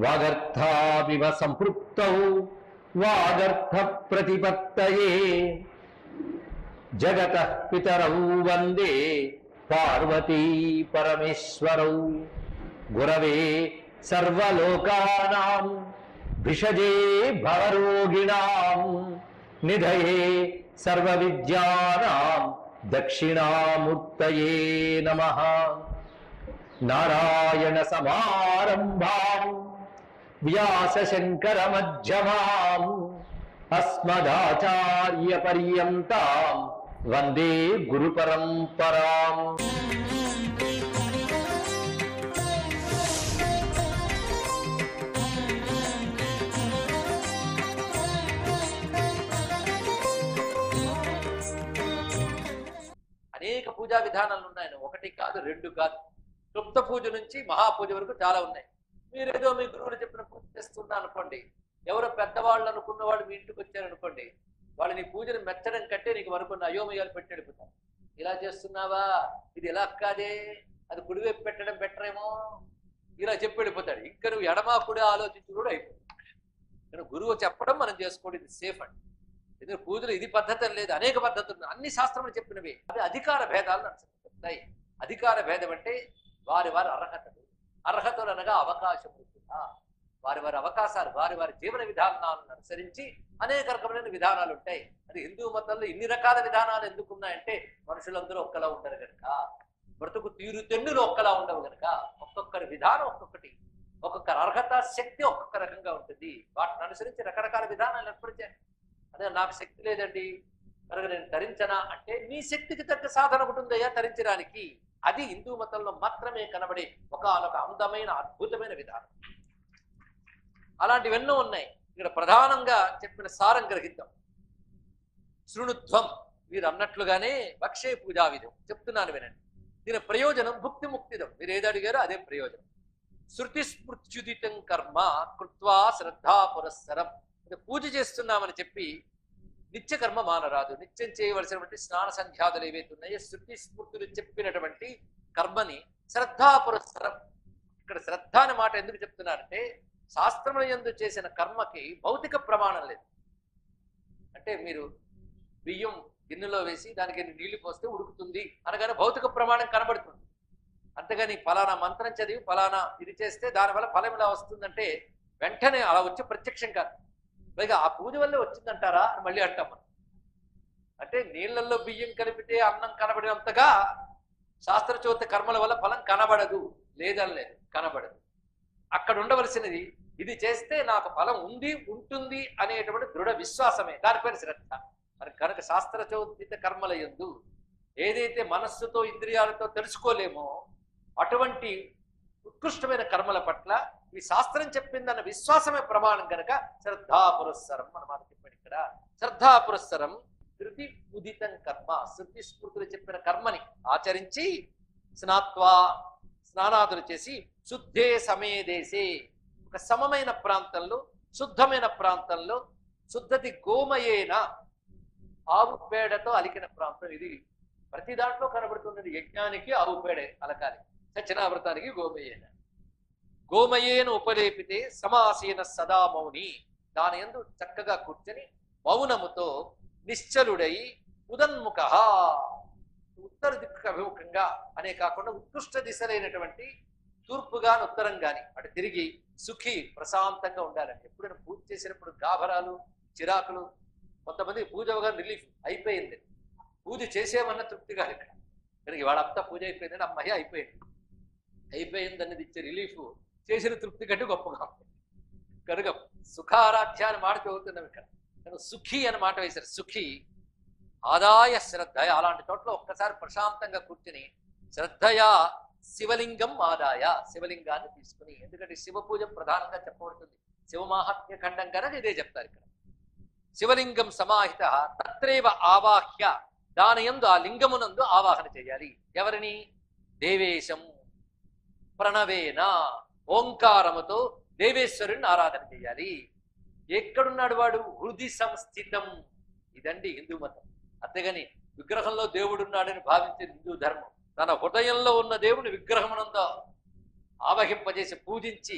వాగర్థావివ సంపృక్తౌ వాగర్థ ప్రతిపత్తయే జగత పితరౌ వందే పార్వతీ పరమేశ్వరౌ గురవే సర్వలోకానాం భిషజే భవరోగిణాం నిధయే సర్వవిద్యానాం దక్షిణామూర్తయే నమః నారాయణ సమారంభాం వ్యాస శంకర మధ్యమాం అస్మదాచార్య పర్యంతాం వందే గురు పరంపరాం అనేక పూజా విధానాలు ఉన్నాయి ఒకటి కాదు రెండు కాదు క్లుప్త పూజ నుంచి మహాపూజ వరకు చాలా ఉన్నాయి మీరేదో మీ గురువులు చెప్పిన పూజ చేస్తున్నా అనుకోండి ఎవరో పెద్దవాళ్ళు అనుకున్న వాళ్ళు మీ ఇంటికి వచ్చారనుకోండి వాళ్ళు నీ పూజను మెచ్చడం కంటే నీకు మనుకున్న అయోమయాలు పెట్టి అడుగుతారు ఇలా చేస్తున్నావా ఇది ఎలా కాదే అది కుడివైపు పెట్టడం బెటర్ ఏమో ఇలా చెప్పి వెళ్ళిపోతాడు ఇంకా నువ్వు ఎడమా కుడి ఆలోచించి కూడా అయిపోతుంది కానీ గురువు చెప్పడం మనం చేసుకోవడం ఇది సేఫ్ అండి ఎందుకంటే పూజలు ఇది పద్ధతి అని లేదు అనేక పద్ధతులు ఉన్నాయి. అన్ని శాస్త్రములు చెప్పినవి అవి అధికార భేదాలను అనుసరిస్తాయి అధికార భేదం అంటే వారి వారి అర్హతలు అర్హతలు అనగా అవకాశం ఉంటుందా వారి వారి అవకాశాలు వారి వారి జీవన విధానాలను అనుసరించి అనేక రకమైన విధానాలు ఉంటాయి అది హిందూ మతంలో ఇన్ని రకాల విధానాలు ఎందుకు ఉన్నాయంటే మనుషులందరూ ఒక్కలా ఉండరు కనుక బ్రతుకు తీరుతెన్నులు ఒక్కలా ఉండవు కనుక ఒక్కొక్కరి విధానం ఒక్కొక్కటి ఒక్కొక్కరి అర్హత శక్తి ఒక్కొక్క రకంగా ఉంటుంది వాటిని అనుసరించి రకరకాల విధానాలు ఏర్పరిచాయి అదే నాకు శక్తి లేదండి కనుక నేను ధరించనా అంటే నీ శక్తికి తగ్గ సాధన ఒకటి ఉందయ్యా ధరించడానికి అది హిందూ మతంలో మాత్రమే కనబడే ఒకనొక అందమైన అద్భుతమైన విధానం అలాంటివెన్నో ఉన్నాయి ఇక్కడ ప్రధానంగా చెప్పిన సారం గ్రహిద్దాం శృణుత్వం మీరు అన్నట్లుగానే భక్షే పూజా విధం చెప్తున్నాను వినండి దీని ప్రయోజనం భుక్తి ముక్తిదం మీరు ఏది అడిగారో అదే ప్రయోజనం శృతి స్మృత్యుదితం కర్మ కృత్వా శ్రద్ధా పురస్సరం ఇది పూజ చేస్తున్నామని చెప్పి నిత్య కర్మ మానరాదు నిత్యం చేయవలసినటువంటి స్నాన సంధ్యాదులు ఏవైతే ఉన్నాయో శృతి స్మృతులు చెప్పినటువంటి కర్మని శ్రద్ధా పురస్సరం ఇక్కడ శ్రద్ధ అనే మాట ఎందుకు చెప్తున్నారంటే శాస్త్రముల యందు చేసిన కర్మకి భౌతిక ప్రమాణం లేదు అంటే మీరు బియ్యం గిన్నెలో వేసి దానికి ఎన్ని నీళ్లు పోస్తే ఉడుకుతుంది అనగానే భౌతిక ప్రమాణం కనబడుతుంది అంతేగాని ఫలానా మంత్రం చదివి ఫలానా ఇది చేస్తే దానివల్ల ఫలం ఇలా వస్తుందంటే వెంటనే అలా వచ్చి ప్రత్యక్షం కాదు పైగా ఆ పూజ వల్లే వచ్చిందంటారా అని మళ్ళీ అంటాం మనం అంటే నీళ్లలో బియ్యం కలిపితే అన్నం కనబడినంతగా శాస్త్రచోత కర్మల వల్ల ఫలం కనబడదు లేదని లేదు కనబడదు అక్కడ ఉండవలసినది ఇది చేస్తే నాకు ఫలం ఉంది ఉంటుంది అనేటువంటి దృఢ విశ్వాసమే దానిపైన శ్రద్ధ మరి కనుక శాస్త్రచోదిత కర్మల యందు ఏదైతే మనస్సుతో ఇంద్రియాలతో తెలుసుకోలేమో అటువంటి ఉత్కృష్టమైన కర్మల పట్ల ఈ శాస్త్రం చెప్పిందన్న విశ్వాసమే ప్రమాణం కనుక శ్రద్ధా పురస్సరం మన మాట చెప్పాడు ఇక్కడ శ్రద్ధా పురస్సరం శృతి ఉదితం కర్మ శృతి స్మృతులు చెప్పిన కర్మని ఆచరించి స్నాత్వా స్నానాదులు చేసి శుద్ధే సమేదేశే ఒక సమమైన ప్రాంతంలో శుద్ధమైన ప్రాంతంలో శుద్ధతి గోమయేన ఆవు పేడతో అలికిన ప్రాంతం ఇది ప్రతి దాంట్లో కనబడుతున్నది యజ్ఞానికి ఆవు పేడే అలకాలి సత్యనావ్రతానికి గోమయేన గోమయేన ఉపలేపితే సమాసీన సదా మౌని దాని యందు చక్కగా కూర్చొని మౌనముతో నిశ్చలుడై ఉదన్ముఖ ఉత్తర దిక్కు అభిముఖంగా అనే కాకుండా ఉత్కృష్ట దిశలైనటువంటి తూర్పు గాని ఉత్తరం గాని అటు తిరిగి సుఖి ప్రశాంతంగా ఉండాలండి ఎప్పుడైనా పూజ చేసినప్పుడు గాభరాలు చిరాకులు కొంతమంది పూజ అవగానే రిలీఫ్ అయిపోయింది పూజ చేసేమన్న తృప్తి కాదు ఇక్కడ ఇక్కడికి వాళ్ళంతా పూజ అయిపోయిందని అమ్మాయి అయిపోయింది అయిపోయింది అనేది ఇచ్చే రిలీఫ్ చేసిన తృప్తి కంటే గొప్పగా ఉంది కనుక సుఖారాధ్య అని మాట చదువుతున్నాం ఇక్కడ కనుక సుఖి అని మాట వేశారు సుఖి ఆదాయ శ్రద్ధ అలాంటి చోట్ల ఒక్కసారి ప్రశాంతంగా కూర్చుని శ్రద్ధయా శివలింగం ఆదాయ శివలింగాన్ని తీసుకుని ఎందుకంటే శివ పూజ ప్రధానంగా చెప్పబడుతుంది శివమాహాత్మ్య ఖండం కనుక ఇదే చెప్తారు ఇక్కడ శివలింగం సమాహిత తత్రేవ ఆవాహ్య దాని యందు ఆ లింగమునందు ఆవాహన చేయాలి ఎవరిని దేవేశం ప్రణవేన ఓంకారముతో దేవేశ్వరుని ఆరాధన చేయాలి ఎక్కడున్నాడు వాడు హృది సంస్థితం ఇదండి హిందూ మతం అంతేగాని విగ్రహంలో దేవుడున్నాడని భావించే హిందూ ధర్మం తన హృదయంలో ఉన్న దేవుని విగ్రహమునందో ఆవహింపజేసి పూజించి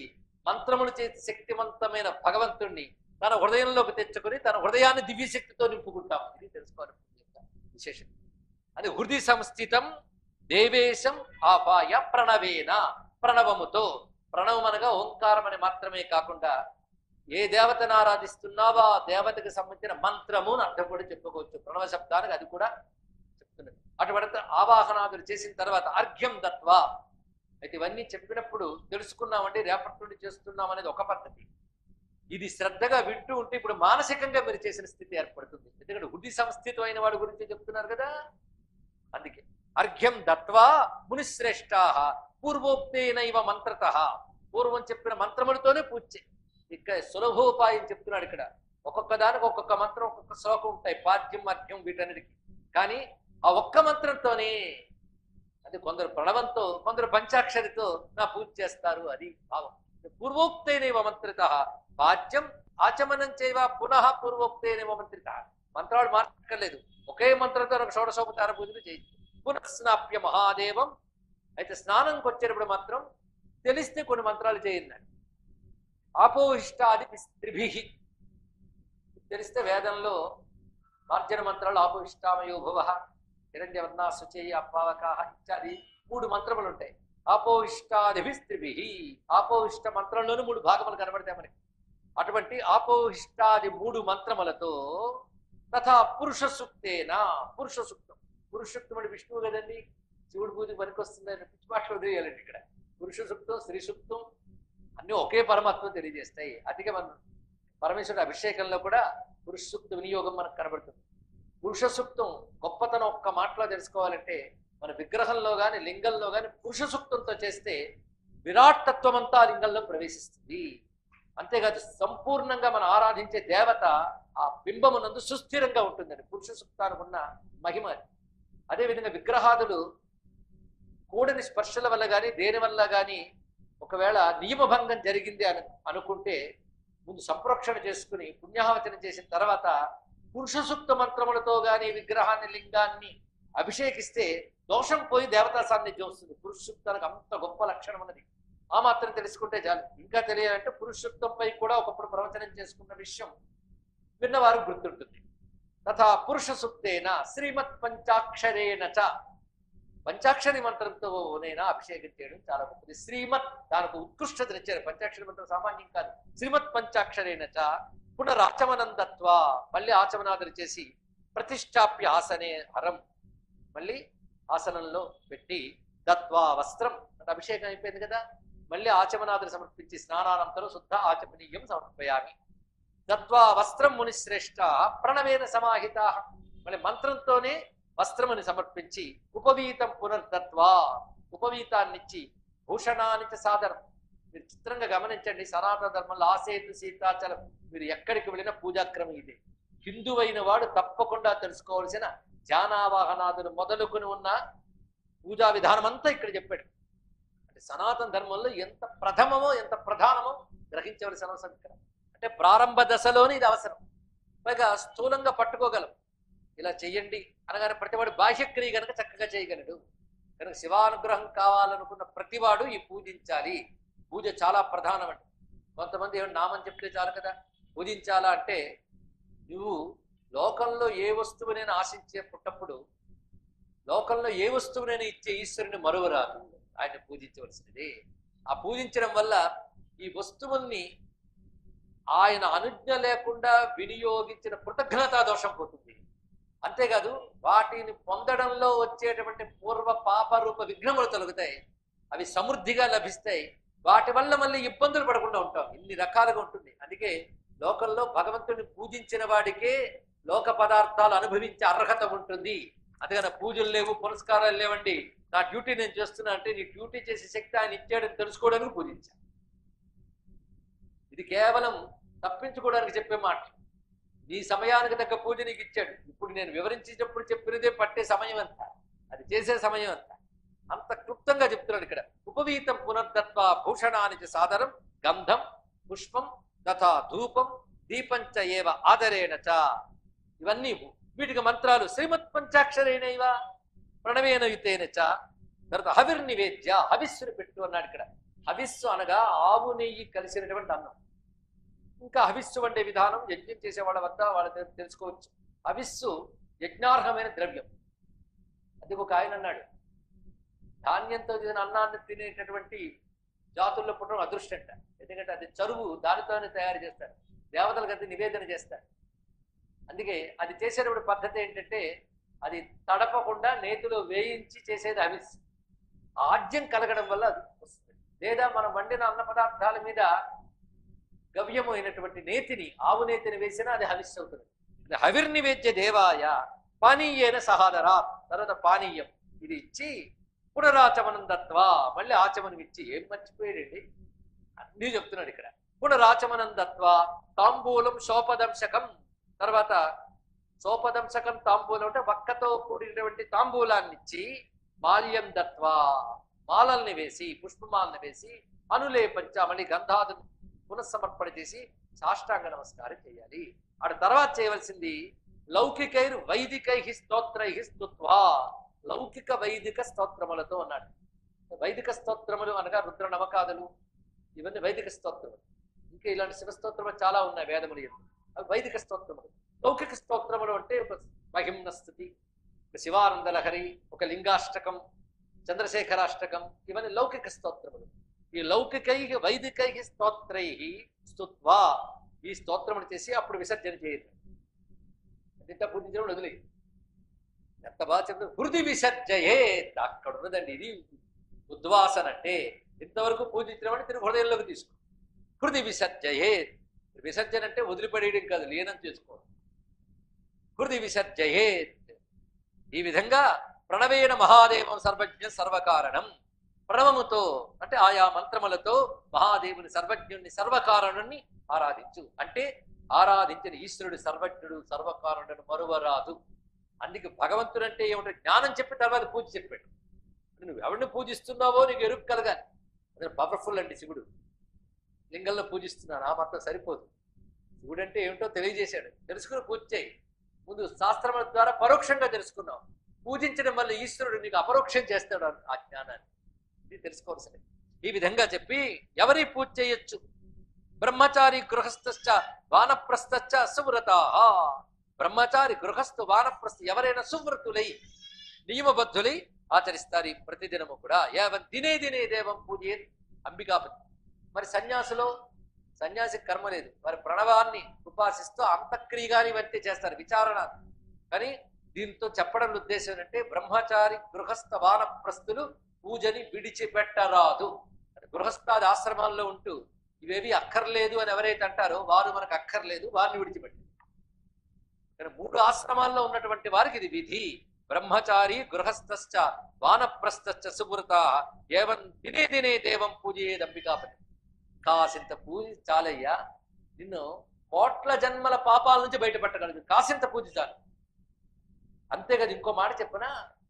మంత్రములు చేసి శక్తివంతమైన భగవంతుణ్ణి తన హృదయంలోకి తెచ్చుకొని తన హృదయాన్ని దివ్యశక్తితో నింపుకుంటాం ఇది తెలుసుకోవాలి విశేషం అది హృదయ సంస్థితం దేవేశం ఆపాయ ప్రణవేన ప్రణవముతో ప్రణవం అనగా ఓంకారం అని మాత్రమే కాకుండా ఏ దేవతను ఆరాధిస్తున్నావో ఆ దేవతకు సంబంధించిన మంత్రము అని అర్థం కూడా చెప్పుకోవచ్చు ప్రణవ శబ్దానికి అది కూడా చెప్తున్నది అటువంటి ఆవాహనాదులు చేసిన తర్వాత అర్ఘ్యం దత్వా అయితే ఇవన్నీ చెప్పినప్పుడు తెలుసుకున్నామంటే రేపటి నుండి చేస్తున్నాం అనేది ఒక పద్ధతి ఇది శ్రద్ధగా వింటూ ఉంటే ఇప్పుడు మానసికంగా మీరు చేసిన స్థితి ఏర్పడుతుంది ఎందుకంటే హృది సంస్థితం అయిన వాడి గురించి చెప్తున్నారు కదా అందుకే అర్ఘ్యం దత్వా మునిశ్రేష్టా పూర్వోక్తేనైవ మంత్రత పూర్వం చెప్పిన మంత్రములతోనే పూజ చేయి. ఇక్కడ సులభోపాయం చెప్తున్నాడు ఇక్కడ ఒక్కొక్క దానికి ఒక్కొక్క మంత్రం ఒక్కొక్క శ్లోకం ఉంటాయి పాద్యం అర్ఘ్యం వీటన్నిటికి కానీ ఆ ఒక్క మంత్రంతోనే అది కొందరు ప్రణవంతో కొందరు పంచాక్షరితో నా పూజ చేస్తారు అది భావం పూర్వోక్తేనేవ మంత్రిత పాద్యం ఆచమనం చేయవ పునః పూర్వోక్తేనేవ మంత్రిత మంత్రాలు మార్చక్కర్లేదు ఒకే మంత్రంతో ఒక షోడశోపచార పూజలు చేయొచ్చు పునఃస్నాప్య మహాదేవం అయితే స్నానంకి వచ్చేటప్పుడు మాత్రం తెలిస్తే కొన్ని మంత్రాలు చేయండి ఆపోహిష్టాది స్త్రిభి తెలిస్తే వేదంలో మార్జన మంత్రాలు ఆపోహిష్టామయో భువ హిరణ్యవర్ణ శుచేయ అపావకాహ ఇత్యాది మూడు మంత్రములు ఉంటాయి ఆపోహిష్టాదిభి స్త్రిభి ఆపోహిష్ట మంత్రంలోనూ మూడు భాగములు కనబడతాయి మనకి అటువంటి ఆపోహిష్టాది మూడు మంత్రములతో తథా పురుష సూక్తేనా పురుష సూక్తం పురుష సూక్తం అంటే విష్ణువు కదండి శివుడి పూజకి పనికొస్తుంది అని పిచ్చి మాటలు వదిలేయాలండి ఇక్కడ పురుష సూక్తం స్త్రీ సూక్తం అన్నీ ఒకే పరమాత్మ తెలియజేస్తాయి అందుకే మనం పరమేశ్వరుడు అభిషేకంలో కూడా పురుష సూక్త వినియోగం మనకు కనబడుతుంది పురుష సూక్తం గొప్పతనం ఒక్క మాటలో తెలుసుకోవాలంటే మన విగ్రహంలో కానీ లింగంలో కానీ పురుష సూక్తంతో చేస్తే విరాట్ తత్వం అంతా ఆ లింగంలో ప్రవేశిస్తుంది అంతేకాదు సంపూర్ణంగా మనం ఆరాధించే దేవత ఆ బింబమునందు సుస్థిరంగా ఉంటుందని పురుష సూక్తానికి ఉన్న మహిమ అది. అదేవిధంగా విగ్రహాదులు కూడని స్పర్శల వల్ల కానీ దేని వల్ల కానీ ఒకవేళ నియమభంగం జరిగింది అని అనుకుంటే ముందు సంప్రోక్షణ చేసుకుని పుణ్యాహవచనం చేసిన తర్వాత పురుష సూక్త మంత్రములతో గాని విగ్రహాన్ని లింగాన్ని అభిషేకిస్తే దోషం పోయి దేవతా సాన్నిధ్యం వస్తుంది పురుష సూక్తానికి అంత గొప్ప లక్షణం ఉన్నది ఆ మాత్రం తెలుసుకుంటే చాలు ఇంకా తెలియాలంటే పురుష సూక్తంపై కూడా ఒకప్పుడు ప్రవచనం చేసుకున్న విషయం విన్నవారు గుర్తుంటుంది తథా పురుష సూక్తేన శ్రీమత్ పంచాక్షరేణ చ పంచాక్షరి మంత్రంతో నైనా అభిషేకం చేయడం చాలా గొప్పది శ్రీమత్ దానికి ఉత్కృష్టతనిచ్చారు పంచాక్షరి మంత్రం సామాన్యం కాదు శ్రీమత్ పంచాక్షరేణ చ పునరాచమనందత్వ మళ్ళీ ఆచమనాదులు చేసి ప్రతిష్టాప్య ఆసనే హరం మళ్ళీ ఆసనంలో పెట్టి దత్వా వస్త్రం అంటే అభిషేకం అయిపోయింది కదా మళ్ళీ ఆచమనాదులు సమర్పించి స్నానానంతరం శుద్ధ ఆచమనీయం సమర్పయామి దత్వా వస్త్రం మునిశ్రేష్ట ప్రణవేన సమాహిత మళ్ళీ మంత్రంతోనే వస్త్రముని సమర్పించి ఉపవీతం పునర్దత్వా ఉపవీతాన్నిచ్చి భూషణానికి సాదరం మీరు చిత్రంగా గమనించండి సనాతన ధర్మంలో ఆసేతు సీతాచలం మీరు ఎక్కడికి వెళ్ళినా పూజాక్రమం ఇదే హిందువైన వాడు తప్పకుండా తెలుసుకోవాల్సిన ధ్యానావాహనాదులు మొదలుకొని ఉన్న పూజా విధానం అంతా ఇక్కడ చెప్పాడు అంటే సనాతన ధర్మంలో ఎంత ప్రథమమో ఎంత ప్రధానమో గ్రహించవలసిన అవసరం ఇక్కడ అంటే ప్రారంభ దశలోనే ఇది అవసరం పైగా స్థూలంగా పట్టుకోగలం ఇలా చెయ్యండి అనగానే ప్రతివాడు బాహ్యక్రియ కనుక చక్కగా చేయగలడు కనుక శివానుగ్రహం కావాలనుకున్న ప్రతివాడు ఈ పూజించాలి పూజ చాలా ప్రధానమండి కొంతమంది ఏమన్నా నామం చెప్తే చాలు కదా పూజించాలా అంటే నువ్వు లోకంలో ఏ వస్తువునైనా ఆశించే పుట్టప్పుడు లోకంలో ఏ వస్తువునైనా ఇచ్చే ఈశ్వరుని మరువరాదు ఆయన పూజించవలసినది ఆ పూజించడం వల్ల ఈ వస్తువుల్ని ఆయన అనుజ్ఞ లేకుండా వినియోగించిన కృతజ్ఞతా దోషం పోతుంది అంతేకాదు వాటిని పొందడంలో వచ్చేటువంటి పూర్వ పాపరూప విఘ్నములు తొలగుతాయి అవి సమృద్ధిగా లభిస్తాయి వాటి వల్ల మళ్ళీ ఇబ్బందులు పడకుండా ఉంటాం ఇన్ని రకాలుగా ఉంటుంది అందుకే లోకంలో భగవంతుని పూజించిన వాడికే లోక పదార్థాలు అనుభవించే అర్హత ఉంటుంది అందుకని పూజలు లేవు పురస్కారాలు లేవండి నా డ్యూటీ నేను చేస్తున్నా అంటే నీ డ్యూటీ చేసే శక్తి ఆయన ఇచ్చాడని తెలుసుకోవడానికి పూజించాను ఇది కేవలం తప్పించుకోవడానికి చెప్పే మాట నీ సమయానికి తగ్గ పూజ నీకు ఇచ్చాడు ఇప్పుడు నేను వివరించేటప్పుడు చెప్పినదే పట్టే సమయం అంత అది చేసే సమయం అంత అంత క్లుప్తంగా చెప్తున్నాడు ఇక్కడ ఉపవీతం పునర్దత్వ భూషణానికి సాదరం గంధం పుష్పం తథా ధూపం దీపంచ ఏవ ఆదరేణ చ ఇవన్నీ వీటికి మంత్రాలు శ్రీమత్ పంచాక్షరేణైవ ప్రణవేన యుతేన చ తర్వాత హవిర్నివేద్య హవిస్సుని పెట్టు అన్నాడు ఇక్కడ హవిస్సు అనగా ఆవు నెయ్యి కలిసినటువంటి అన్నం ఇంకా హవిస్సు వండే విధానం యజ్ఞం చేసే వాళ్ళ వద్ద వాళ్ళ దగ్గర తెలుసుకోవచ్చు హవిస్సు యజ్ఞార్హమైన ద్రవ్యం అది ఒక ఆయన అన్నాడు ధాన్యంతో చేసిన అన్నాన్ని తినేటటువంటి జాతుల్లో పుట్టడం అదృష్టంట ఎందుకంటే అది చరువు దానితోనే తయారు చేస్తారు దేవతలకు అది నివేదన చేస్తారు అందుకే అది చేసేటప్పుడు పద్ధతి ఏంటంటే అది తడపకుండా నేతిలో వేయించి చేసేది హవిస్ ఆజ్యం కలగడం వల్ల అది వస్తుంది లేదా మనం వండిన అన్న పదార్థాల మీద గవ్యము అయినటువంటి నేతిని ఆవు నేతిని వేసినా అది హవిస్ అవుతుంది ఇది హవిర్నివేద్య దేవాయ పానీయేన సహాదరా తర్వాత పానీయం ఇది ఇచ్చి పునరాచమనం దత్వా మళ్ళీ ఆచమనం ఇచ్చి ఏం మర్చిపోయాడండి అన్నీ చెప్తున్నాడు ఇక్కడ పునరాచమనం దత్వా తాంబూలం శోపదంశకం తర్వాత సోపదంశకం తాంబూలం అంటే వక్కతో కూడినటువంటి తాంబూలాన్ని ఇచ్చి మాల్యం దత్వా మాలల్ని వేసి పుష్పమాలని వేసి అనులేపంచ మళ్ళీ గంధాదు పునఃసమర్పణ చేసి సాష్టాంగ నమస్కారం చేయాలి ఆడ తర్వాత చేయవలసింది లౌకికైర్ వైదికై స్తోత్రై స్తుత్వా లౌకిక వైదిక స్తోత్రములతో అన్నాడు వైదిక స్తోత్రములు అనగా రుద్ర నమకాదులు ఇవన్నీ వైదిక స్తోత్రములు ఇంకా ఇలాంటి శివస్తోత్రములు చాలా ఉన్నాయి వేదములు ఎందు. అవి వైదిక స్తోత్రములు లౌకిక స్తోత్రములు అంటే ఒక మహిమ్న స్థుతి ఒక శివానంద లహరి ఒక లింగాష్టకం చంద్రశేఖరాష్టకం ఇవన్నీ లౌకిక స్తోత్రములు ఈ లౌకికై వైదికై స్తోత్రై స్తుత్వా ఈ స్తోత్రములు చేసి అప్పుడు విసర్జన చేయండి ఎంత పూజించడం వదిలే ఎంత బాగా చెప్తారు హృది విసర్జయే అక్కడ ఉన్నదండి ఇది ఉద్వాసన అంటే ఇంతవరకు పూజించడం అంటే తిరుగు హృదయంలోకి తీసుకో హృది విసర్జయే విసర్జన అంటే వదిలిపడేయడం కాదు లీనం చేసుకోవడం హృది విసర్జయే ఈ విధంగా ప్రణవేణ మహాదేవం సర్వజ్ఞ సర్వకారణం ప్రణవముతో అంటే ఆయా మంత్రములతో మహాదేవుని సర్వజ్ఞుని సర్వకారణుని ఆరాధించు అంటే ఆరాధించిన ఈశ్వరుడు సర్వజ్ఞుడు సర్వకారణుడు మరువరాదు అందుకే భగవంతుడు అంటే ఏమిటో జ్ఞానం చెప్పి తర్వాత పూజ చెప్పాడు నువ్వు ఎవరిని పూజిస్తున్నావో నీకు ఎరుపు కలగాలి అదే పవర్ఫుల్ అండి శివుడు లింగంలో పూజిస్తున్నాను ఆ మాత్రం సరిపోదు శివుడు అంటే ఏమిటో తెలియజేశాడు తెలుసుకుని పూజ చేయి ముందు శాస్త్రముల ద్వారా పరోక్షంగా తెలుసుకున్నావు పూజించడం వల్ల ఈశ్వరుడు నీకు అపరోక్షం చేస్తాడు ఆ జ్ఞానాన్ని ఇది తెలుసుకోవాల్సింది ఈ విధంగా చెప్పి ఎవరి పూజ చేయొచ్చు బ్రహ్మచారి గృహస్థశ్చ వానప్రస్థశ్చ సువ్రతా బ్రహ్మచారి గృహస్థు వానప్రస్థ ఎవరైనా సువ్రతులై నియమబద్ధులై ఆచరిస్తారు ఈ ప్రతిదినము కూడా ఏవం దినే దినే దేవం పూజే అంబికాపతి మరి సన్యాసులో సన్యాసి కర్మ లేదు వారి ప్రణవాన్ని ఉపాసిస్తూ అంతక్రియగాని వంటి చేస్తారు విచారణ కానీ దీంతో చెప్పడం ఉద్దేశం ఏంటంటే బ్రహ్మచారి గృహస్థ వానప్రస్థులు పూజని విడిచిపెట్టరాదు అంటే గృహస్థాది ఆశ్రమాల్లో ఉంటూ ఇవేవి అక్కర్లేదు అని ఎవరైతే అంటారో వారు మనకు అక్కర్లేదు వారిని విడిచిపెట్టారు కానీ మూడు ఆశ్రమాల్లో ఉన్నటువంటి వారికి ఇది విధి బ్రహ్మచారి గృహస్థశ్చ వానప్రస్థశ్చ సుమృత ఏవం దినే దినే దేవం పూజయేది అంబికాపతి కాసింత పూజ చాలయ్యా నిన్ను కోట్ల జన్మల పాపాల నుంచి బయటపట్టగలదు కాసింత పూజ చాలు అంతేకాదు ఇంకో మాట చెప్పనా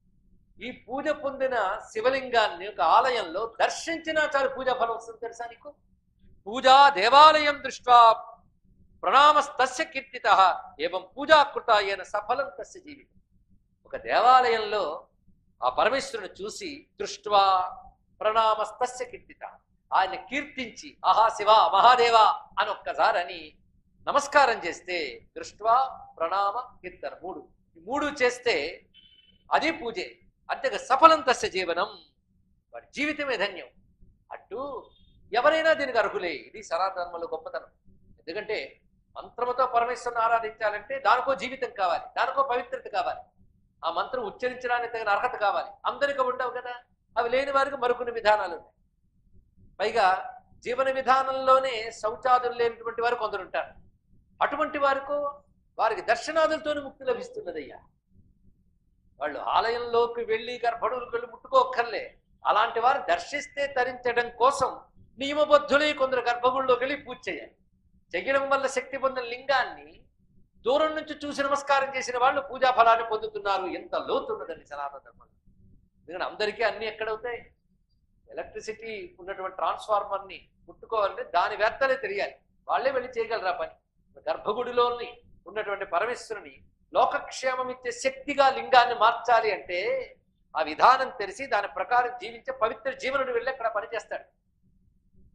ఈ పూజ పొందిన శివలింగాన్ని ఒక ఆలయంలో దర్శించినా చాలు పూజా ఫలం వస్తుంది తెలుసా నీకు పూజా దేవాలయం దృష్ట్యా ప్రణామస్తస్య కీర్తిత ఏవం పూజా కృత అయిన సఫలం తస్య జీవితం ఒక దేవాలయంలో ఆ పరమేశ్వరుని చూసి దృష్ట్వా ప్రణామస్తస్య కీర్తిత ఆయన కీర్తించి ఆహా శివ మహాదేవ అని ఒక్కసారి అని నమస్కారం చేస్తే దృష్ట్వా ప్రణామ కీర్తన మూడు ఈ మూడు చేస్తే అది పూజే అంతేగా సఫలం తస్య జీవనం వాడి జీవితమే ధన్యం అటు ఎవరైనా దీనికి అర్హులే ఇది సనాతనంలో గొప్పతనం ఎందుకంటే మంత్రముతో పరమేశ్వరుని ఆరాధించాలంటే దానికో జీవితం కావాలి దానికో పవిత్రత కావాలి ఆ మంత్రం ఉచ్చరించడానికి తగిన అర్హత కావాలి అందరికీ ఉండవు కదా అవి లేని వారికి మరికొన్ని విధానాలు ఉన్నాయి పైగా జీవన విధానంలోనే శౌచాదులు లేనటువంటి వారు కొందరు ఉంటారు అటువంటి వారికి వారికి దర్శనాదులతోనే ముక్తి లభిస్తున్నదయ్యా వాళ్ళు ఆలయంలోకి వెళ్ళి గర్భడులకు వెళ్ళి ముట్టుకోక్కర్లే అలాంటి వారు దర్శిస్తే తరించడం కోసం నియమబద్ధులై కొందరు గర్భగుడిలోకి వెళ్ళి పూజ చేయాలి చెయ్యడం వల్ల శక్తి పొందిన లింగాన్ని దూరం నుంచి చూసి నమస్కారం చేసిన వాళ్ళు పూజా ఫలాన్ని పొందుతున్నారు ఎంత లోతున్నదండి సనాతన ధర్మం ఎందుకంటే అందరికీ అన్ని ఎక్కడవుతాయి ఎలక్ట్రిసిటీ ఉన్నటువంటి ట్రాన్స్ఫార్మర్ని ముట్టుకోవాలంటే దాని వ్యర్థాలే తెలియాలి వాళ్ళే వెళ్ళి చేయగలరు ఆ పని గర్భగుడిలోని ఉన్నటువంటి పరమేశ్వరుని లోకక్షేమం ఇచ్చే శక్తిగా లింగాన్ని మార్చాలి అంటే ఆ విధానం తెలిసి దాని ప్రకారం జీవించే పవిత్ర జీవనుడు వెళ్ళి అక్కడ పనిచేస్తాడు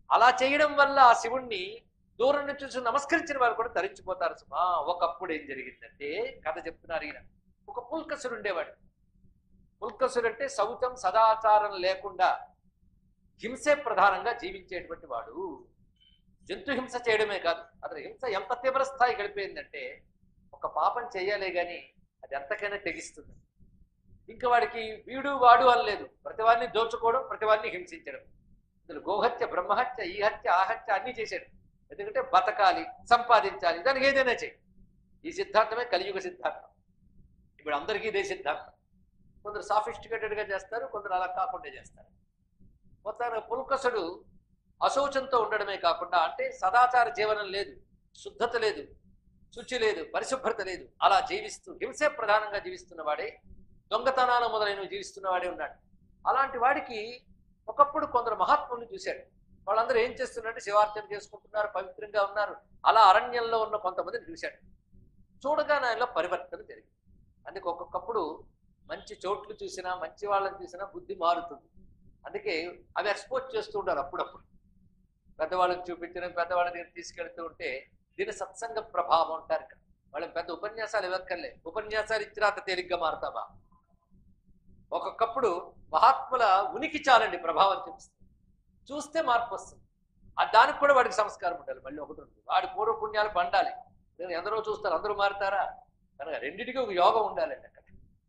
అలా చేయడం వల్ల ఆ శివుణ్ణి దూరం నుంచి చూసి నమస్కరించిన వారు కూడా తరించిపోతారు సుమా ఒకప్పుడు ఏం జరిగిందంటే కథ చెప్తున్నారు ఈయన ఒక పుల్కసుడు ఉండేవాడు పుల్కసుడు అంటే శౌచం సదాచారం లేకుండా హింసే ప్రధానంగా జీవించేటువంటి వాడు జంతు హింస చేయడమే కాదు అతని హింస ఎంత తీవ్ర స్థాయి గడిపోయిందంటే ఒక పాపం చేయాలే గాని అది ఎంతకైనా తెగిస్తుంది ఇంకా వాడికి వీడు వాడు అనలేదు ప్రతివాడిని దోచుకోవడం ప్రతివాడిని హింసించడం ఇందులో గోహత్య బ్రహ్మహత్య ఈ హత్య ఆ హత్య అన్ని చేశాడు ఎందుకంటే బతకాలి సంపాదించాలి దానికి ఏదైనా చేయి ఈ సిద్ధాంతమే కలియుగ సిద్ధాంతం ఇప్పుడు అందరికీ ఇదే సిద్ధాంతం కొందరు sophisticated గా చేస్తారు కొందరు అలా కాకుండా చేస్తారు మొత్తానికి పుల్కసుడు అశౌచంతో ఉండడమే కాకుండా అంటే సదాచార జీవనం లేదు శుద్ధత లేదు శుచి లేదు పరిశుభ్రత లేదు అలా జీవిస్తూ హింసే ప్రధానంగా జీవిస్తున్న వాడే దొంగతనాలు మొదలైనవి జీవిస్తున్న వాడే ఉన్నాడు అలాంటి వాడికి ఒకప్పుడు కొందరు మహాత్ముల్ని చూశాడు వాళ్ళందరూ ఏం చేస్తున్నారంటే శివార్చన చేసుకుంటున్నారు పవిత్రంగా ఉన్నారు అలా అరణ్యంలో ఉన్న కొంతమందిని చూశాడు చూడగానే ఆయనలో పరివర్తన జరిగింది అందుకే ఒక్కొక్కప్పుడు మంచి చోట్లు చూసినా మంచి వాళ్ళని చూసినా బుద్ధి మారుతుంది అందుకే అవి ఎక్స్పోజ్ చేస్తూ ఉంటారు అప్పుడప్పుడు పెద్దవాళ్ళకి చూపించడం పెద్దవాళ్ళ దగ్గర తీసుకెళ్తూ ఉంటే దీని సత్సంగ ప్రభావం అంటారు ఇక్కడ వాళ్ళకి పెద్ద ఉపన్యాసాలు ఇవ్వక్కర్లే ఉపన్యాసాలు ఇచ్చినా అంత తేలిగ్గా మారుతామా ఒక్కొక్కప్పుడు మహాత్ముల ఉనికి చాలండి ప్రభావం చూపిస్తుంది చూస్తే మార్పు వస్తుంది ఆ దానికి కూడా వాడికి సంస్కారం ఉండాలి మళ్ళీ ఒకటి ఉంది వాడి పూర్వ పుణ్యాలు పండాలి నేను ఎందరో చూస్తారు అందరూ మారుతారా కనుక రెండింటికి ఒక యోగం ఉండాలండి అక్కడ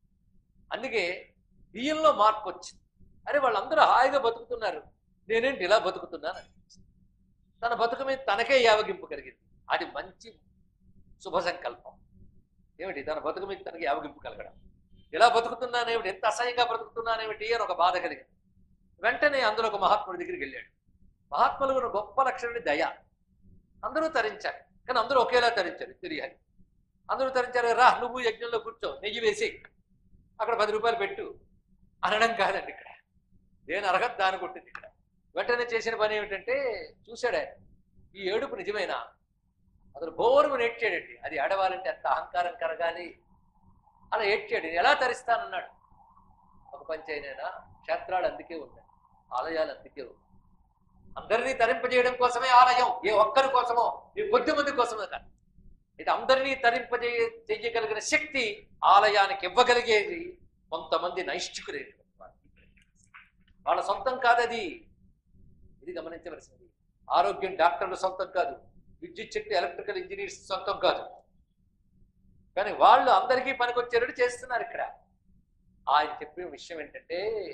అందుకే బియ్యంలో మార్పు వచ్చింది అరే వాళ్ళందరూ హాయిగా బతుకుతున్నారు నేనేంటి ఇలా బతుకుతున్నాను అనిపించింది తన బతుకు మీద తనకే యావగింపు కలిగింది అది మంచి శుభ సంకల్పం ఏమిటి తన బతుకు మీద తనకి యావగింపు కలగడం ఇలా బతుకుతున్నానేమిటి ఎంత అసహ్యంగా బ్రతుకుతున్నానేమిటి అని ఒక బాధ కలిగింది వెంటనే అందులో ఒక మహాత్ముడి దగ్గరికి వెళ్ళాడు మహాత్ములు ఉన్న గొప్ప లక్షణాన్ని దయ అందరూ తరించారు కానీ అందరూ ఒకేలా తరించారు తెలియాలి అందరూ తరించారు రా నువ్వు యజ్ఞంలో కూర్చో నెయ్యి వేసి అక్కడ పది రూపాయలు పెట్టు అనడం కాదండి ఇక్కడ దేని అర్హత దాని కొట్టింది ఇక్కడ వెంటనే చేసిన పని ఏమిటంటే చూశాడు ఆయన ఈ ఏడుపు నిజమేనా అతను బోరుము నేడ్చాడండి అది ఆడవాలంటే అంత అహంకారం కరగాలి అలా ఏడ్చాడు ఎలా తరిస్తానన్నాడు ఒక పంచైనా క్షేత్రాలు అందుకే ఉన్నాయి ఆలయాలు అందుకే ఉన్నాయి అందరినీ తరింపజేయడం కోసమే ఆలయం ఏ ఒక్కరి కోసమో ఏ కొద్ది మంది కోసమే కాదు ఇది అందరినీ తరింపజే చెయ్యగలిగిన శక్తి ఆలయానికి ఇవ్వగలిగేది కొంతమంది నైష్ఠికులేదు వాళ్ళ సొంతం కాదది ఇది గమనించవలసింది ఆరోగ్యం డాక్టర్ల సొంతం కాదు విద్యుత్ శక్తి ఎలక్ట్రికల్ ఇంజనీర్స్ సొంతం కాదు కానీ వాళ్ళు అందరికీ పనికొచ్చేటట్టు చేస్తున్నారు ఇక్కడ ఆయన చెప్పిన విషయం ఏంటంటే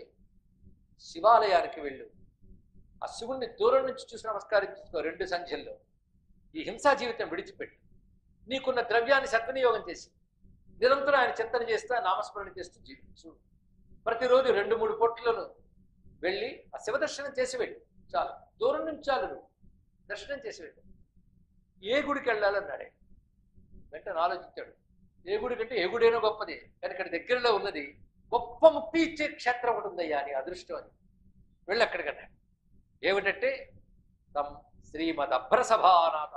శివాలయానికి వెళ్ళు ఆ శివుణ్ణి దూరం నుంచి చూసి నమస్కరించుకో రెండు సంఖ్యల్లో ఈ హింసా జీవితం విడిచిపెట్టు నీకున్న ద్రవ్యాన్ని సద్వినియోగం చేసి నిరంతరం ఆయన చింతన చేస్తూ ఆ నామస్మరణ చేస్తూ జీవించు ప్రతిరోజు రెండు మూడు కోట్లను వెళ్ళి ఆ శివ దర్శనం చేసి వెళ్ళు చాలు దూరం నుంచి చాలు నువ్వు దర్శనం చేసి వెళ్ళు ఏ గుడికి వెళ్ళాలన్నాడే వెంటనే ఆలోచించాడు ఏ గుడి కంటే ఏ గుడైనా గొప్పది కానీ ఇక్కడ దగ్గరలో ఉన్నది గొప్ప ముక్తి ఇచ్చే క్షేత్రం ఒకటి ఉందయ్యా అని అదృష్టం అని వెళ్ళి అక్కడికన్నాడు ఏమిటంటే తం శ్రీమద్ అభ్రసభానాథ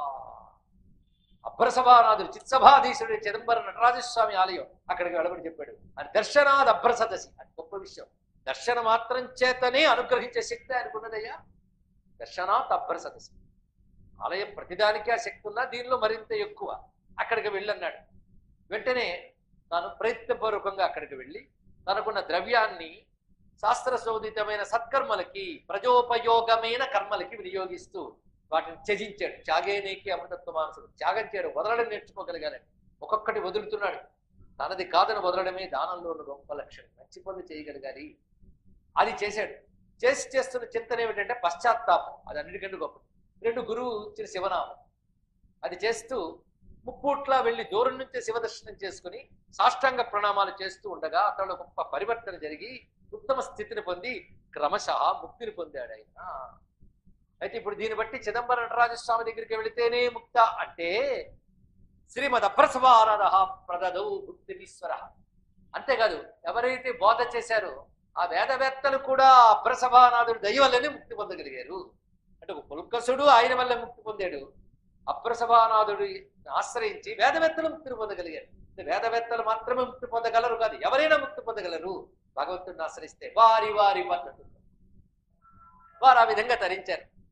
అభ్రసభానాథుడు చిత్సభాధీశుడు చిదంబర నటరాజస్వామి ఆలయం అక్కడికి వెళ్ళమని చెప్పాడు అది దర్శనాద్ అభ్రసదశి అది గొప్ప విషయం దర్శన మాత్రం చేతనే అనుగ్రహించే శక్తి ఆయనకున్నదయ్యా దర్శనాత్ అభ్రసదశి ఆలయం ప్రతిదానికి ఆ శక్తి ఉన్నా దీనిలో మరింత ఎక్కువ అక్కడికి వెళ్ళన్నాడు వెంటనే తాను ప్రయత్నపూర్వకంగా అక్కడికి వెళ్ళి తనకున్న ద్రవ్యాన్ని శాస్త్ర శోధితమైన సత్కర్మలకి ప్రజోపయోగమైన కర్మలకి వినియోగిస్తూ వాటిని త్యజించాడు త్యాగేనేకి అమృతత్వ మానసుడు త్యాగం చేయడం వదలడం నేర్చుకోగలిగాలి ఒక్కొక్కటి వదులుతున్నాడు తనది కాదని వదలడమే దానంలో ఉన్న గొప్ప లక్షణం మంచి పనులు చేయగలగాలి అది చేశాడు చేసి చేస్తున్న చింతన ఏమిటంటే పశ్చాత్తాపం అది అన్నిటికంటే గొప్ప రెండు గురువు ఇచ్చిన శివనామం అది చేస్తూ ముప్పూట్లా వెళ్ళి దూరం నుంచే శివ దర్శనం చేసుకుని సాష్టాంగ ప్రణామాలు చేస్తూ ఉండగా అతను గొప్ప పరివర్తన జరిగి ఉత్తమ స్థితిని పొంది క్రమశః ముక్తిని పొందాడు ఆయన అయితే ఇప్పుడు దీన్ని బట్టి చిదంబర నటరాజస్వామి దగ్గరికి వెళితేనే ముక్త అంటే శ్రీమద్ అభ్రసవారాధ ప్రదదౌ ముక్తిమీశ్వర అంతేకాదు ఎవరైతే బోధ చేశారో ఆ వేదవేత్తలు కూడా అభ్రసభానాథుడు దయ వల్లనే ముక్తి పొందగలిగారు అంటే ఒక పుల్కసుడు ఆయన వల్ల ముక్తి పొందాడు అప్రసభానాథుడు ఆశ్రయించి వేదవేత్తలు ముక్తిని పొందగలిగారు అంటే వేదవేత్తలు మాత్రమే ముక్తి పొందగలరు కాదు ఎవరైనా ముక్తి పొందగలరు భగవంతుడిని ఆశ్రయిస్తే వారి వారి పద్ధతులు వారు ఆ విధంగా తరించారు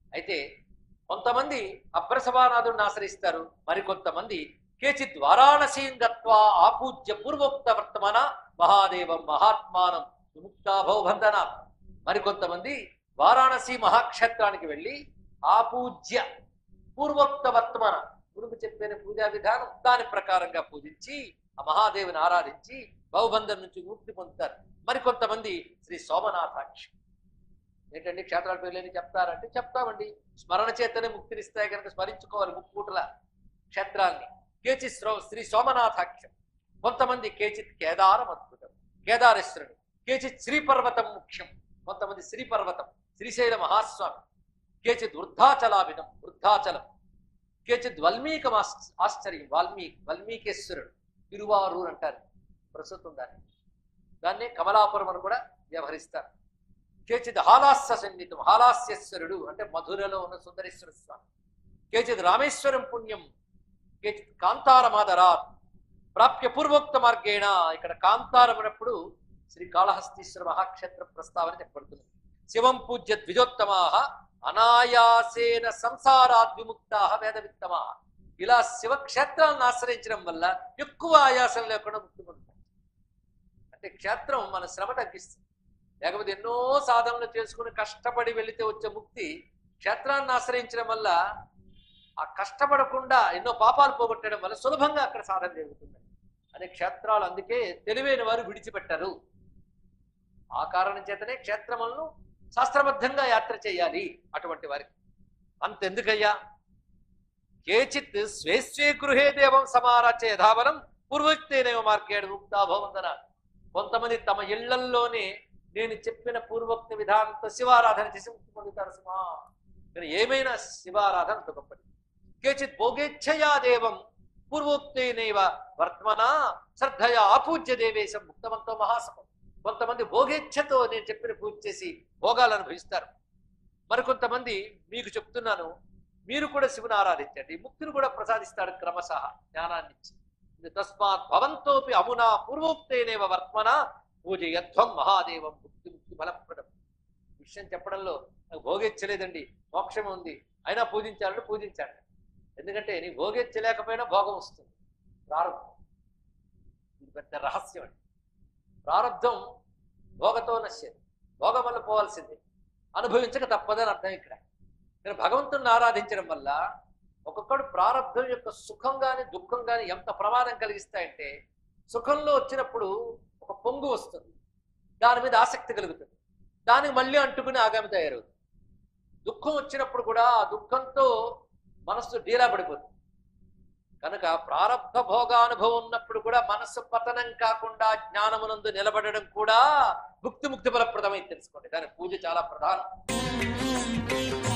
అయితే కొంతమంది అభ్రసవానాథుడిని ఆశ్రయిస్తారు మరికొంతమంది కేచిత్ వారాణసీం గత్వా ఆపూజ్య పూర్వోక్త వర్తమాన మహాదేవం మహాత్మానం విముక్తా భవబంధన మరికొంతమంది వారాణసి మహాక్షేత్రానికి వెళ్ళి ఆపూజ్య పూర్వోక్త వర్తమాన గురువు చెప్పిన పూజా విధానం దాని ప్రకారంగా పూజించి ఆ మహాదేవిని ఆరాధించి బహుబంధం నుంచి ముక్తి పొందుతారు మరికొంతమంది శ్రీ సోమనాథాక్షి ఏంటండి క్షేత్రాల పేర్లేని చెప్తారంటే చెప్తామండి స్మరణ చేతనే ముక్తినిస్తాయి కనుక స్మరించుకోవాలి ముక్కుపుటల క్షేత్రాన్ని కేచిత్ శ్రో- శ్రీ సోమనాథాఖ్యం కొంతమంది కేచిత్ కేదారం అద్భుతం కేదారేశ్వరుడు కేచిత్ శ్రీపర్వతం ముఖ్యం కొంతమంది శ్రీపర్వతం శ్రీశైల మహాస్వామి కేచిత్ వృద్ధాచలాభిధం వృద్ధాచలం కేచిత్ వల్మీకం ఆశ్చ- ఆశ్చర్యం వాల్మీకి వల్మీకేశ్వరుడు తిరువారూర్ అంటారు ప్రస్తుతం దాన్ని దాన్ని కమలాపురం అని కూడా వ్యవహరిస్తారు కేచిత్ హాలాస్య సంగీతం హాలాస్యేశ్వరుడు అంటే మధురలో ఉన్న సుందరేశ్వర స్వామి కేచిత్ రామేశ్వరం పుణ్యం కేచిత్ కాంతారమాదరాత్ ప్రాప్య పూర్వోక్త మార్గేణ ఇక్కడ కాంతారం అన్నప్పుడు శ్రీ కాళహస్తీశ్వర మహాక్షేత్ర ప్రస్తావన చెప్పబడుతుంది శివం పూజ్య ద్విజోత్తమా అనాయాసేన సంసారాద్ విముక్తా వేదవిత్తమా ఇలా శివక్షేత్రాలను ఆశ్రయించడం వల్ల ఎక్కువ ఆయాసం లేకుండా ముక్తి పొందుతాం అంటే క్షేత్రం మన శ్రమ తగ్గిస్తుంది లేకపోతే ఎన్నో సాధనలు చేసుకుని కష్టపడి వెళితే వచ్చే ముక్తి క్షేత్రాన్ని ఆశ్రయించడం వల్ల ఆ కష్టపడకుండా ఎన్నో పాపాలు పోగొట్టడం వల్ల సులభంగా అక్కడ సాధన జరుగుతుంది అనే క్షేత్రాలు అందుకే తెలివైన వారు విడిచిపెట్టరు ఆ కారణం చేతనే క్షేత్రములను శాస్త్రబద్ధంగా యాత్ర చేయాలి అటువంటి వారికి అంతెందుకయ్యా కేచిత్ స్వే స్వే గృహే దేవం సమారాచే యథావనం పూర్వోక్తేనేవ మార్గేడు ముక్తాభవందన కొంతమంది తమ ఇళ్లల్లోనే నేను చెప్పిన పూర్వోక్త విధానంతో శివారాధన చేసి ముక్తి పొందుతారు సుమా కానీ ఏమైనా శివారాధన అంత గొప్పది కేచిత్ భోగేచ్ఛయా దేవం పూర్వోక్తేనైవ వర్తమన శ్రద్ధయా ఆపూజ్య దేవేశం ముక్తమంతో మహాసమం కొంతమంది భోగేచ్ఛతో నేను చెప్పిన పూజ చేసి భోగాలు అనుభవిస్తారు మరికొంతమంది మీకు చెప్తున్నాను మీరు కూడా శివుని ఆరాధించండి ముక్తిని కూడా ప్రసాదిస్తాడు క్రమశః జ్ఞానాన్ని ఇచ్చి ఇది తస్మాత్ భవంతోపి అమునా పూర్వోక్తేనేవ వర్త్మన పూజయధ్వం మహాదేవం ముక్తి ముక్తి ఫలప్రదం విషయం చెప్పడంలో నాకు భోగెచ్చలేదండి మోక్షం ఉంది అయినా పూజించాలంటే పూజించాలి ఎందుకంటే నీ భోగెచ్చలేకపోయినా భోగం వస్తుంది ప్రారంభం ఇది పెద్ద రహస్యం అండి ప్రారంధం భోగతో నశ్యది భోగం వల్ల పోవాల్సింది అనుభవించక తప్పదని అర్థం ఇక్కడ కానీ భగవంతుని ఆరాధించడం వల్ల ఒక్కొక్కడు ప్రారంధం యొక్క సుఖం గాని దుఃఖం గాని ఎంత ప్రమాదం కలిగిస్తాయంటే సుఖంలో వచ్చినప్పుడు ఒక పొంగు వస్తుంది దాని మీద ఆసక్తి కలుగుతుంది దానికి మళ్ళీ అంటుకుని ఆగామి తయారవుతుంది దుఃఖం వచ్చినప్పుడు కూడా ఆ దుఃఖంతో మనస్సు డీలా పడిపోతుంది కనుక ప్రారంభ భోగానుభవం ఉన్నప్పుడు కూడా మనస్సు పతనం కాకుండా జ్ఞానమునందు నిలబడడం కూడా భుక్తి ముక్తి ఫలప్రదమై తెలుసుకోండి దాని పూజ చాలా ప్రధానం